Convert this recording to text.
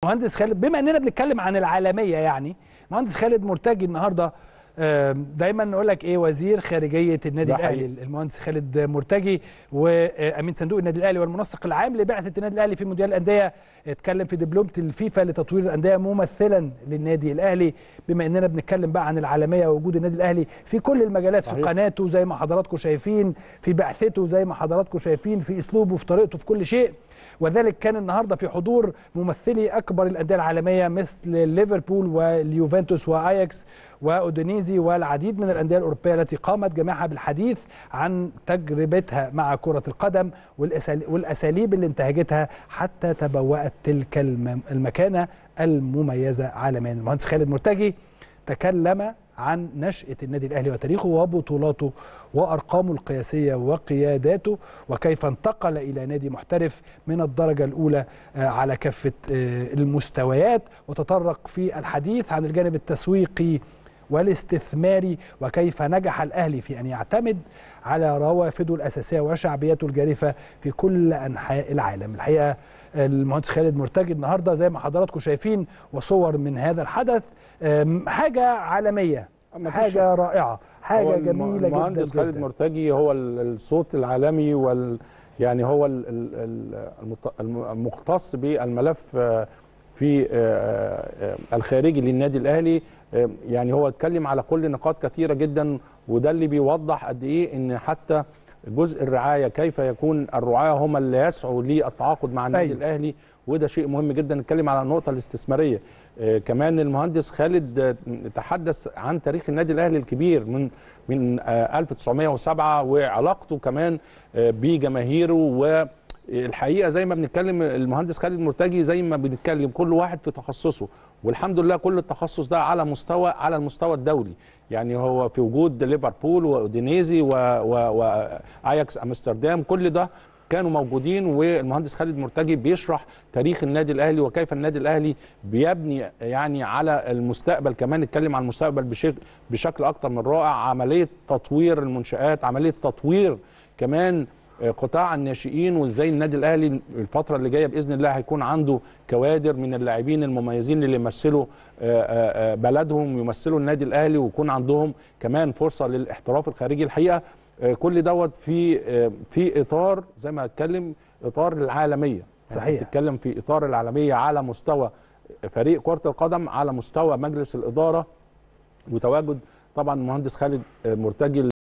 مهندس خالد بما اننا بنتكلم عن العالميه يعني مهندس خالد مرتجي النهارده آم، دايما نقول لك ايه وزير خارجيه النادي ده الاهلي حقيقي. المهندس خالد مرتجي وامين صندوق النادي الاهلي والمنسق العام لبعثه النادي الاهلي في مونديال الانديه اتكلم في دبلومه الفيفا لتطوير الانديه ممثلا للنادي الاهلي بما اننا بنتكلم بقى عن العالميه ووجود النادي الاهلي في كل المجالات في صحيح. قناته زي ما حضراتكم شايفين في بعثته زي ما حضراتكم شايفين في اسلوبه في طريقته في كل شيء وذلك كان النهارده في حضور ممثلي اكبر الانديه العالميه مثل ليفربول واليوفنتوس واياكس واودونيزي والعديد من الانديه الاوروبيه التي قامت جميعها بالحديث عن تجربتها مع كره القدم والأسال- والاساليب اللي انتهجتها حتى تبوأت تلك الم- المكانه المميزه عالميا المهندس خالد مرتجي تكلم عن نشأة النادي الأهلي وتاريخه وبطولاته وأرقامه القياسية وقياداته وكيف انتقل إلى نادي محترف من الدرجة الأولى آه، على كافة آه، المستويات وتطرق في الحديث عن الجانب التسويقي والاستثماري وكيف نجح الأهلي في أن يعتمد على روافده الأساسية وشعبيته الجارفة في كل أنحاء العالم الحقيقة المهندس خالد مرتجي النهارده زي ما حضراتكم شايفين وصور من هذا الحدث أم، حاجه عالميه ما فيش حاجه رائعه حاجه هو الم- جميله جدا المهندس خالد جدا مرتجي هو ال- الصوت العالمي وال يعني هو ال- ال- ال- المت- الم- المختص بالملف آه، في آه، آه، الخارجي للنادي الاهلي آه، يعني هو اتكلم على كل نقاط كثيره جدا وده اللي بيوضح قد ايه ان حتى جزء الرعايه كيف يكون الرعاه هم اللي يسعوا للتعاقد مع النادي أيوة. الاهلي وده شيء مهم جدا نتكلم على النقطه الاستثماريه آه، كمان المهندس خالد آه، تحدث عن تاريخ النادي الاهلي الكبير من من آه، 1907 وعلاقته كمان آه، بجماهيره والحقيقه زي ما بنتكلم المهندس خالد مرتجي زي ما بنتكلم كل واحد في تخصصه والحمد لله كل التخصص ده على مستوى على المستوى الدولي يعني هو في وجود ليفربول واودينيزي و- و- واياكس امستردام كل ده كانوا موجودين والمهندس خالد مرتجي بيشرح تاريخ النادي الاهلي وكيف النادي الاهلي بيبني يعني على المستقبل كمان نتكلم عن المستقبل بشكل بشكل اكتر من رائع عمليه تطوير المنشات عمليه تطوير كمان آه، قطاع الناشئين وازاي النادي الاهلي الفتره اللي جايه باذن الله هيكون عنده كوادر من اللاعبين المميزين اللي يمثلوا آه، آه، آه، بلدهم يمثلوا النادي الاهلي ويكون عندهم كمان فرصه للاحتراف الخارجي الحقيقه آه، كل دوت في آه، في اطار زي ما اتكلم اطار العالميه صحيح. بتتكلم في اطار العالميه على مستوى فريق كره القدم على مستوى مجلس الاداره وتواجد طبعا المهندس خالد آه، مرتجي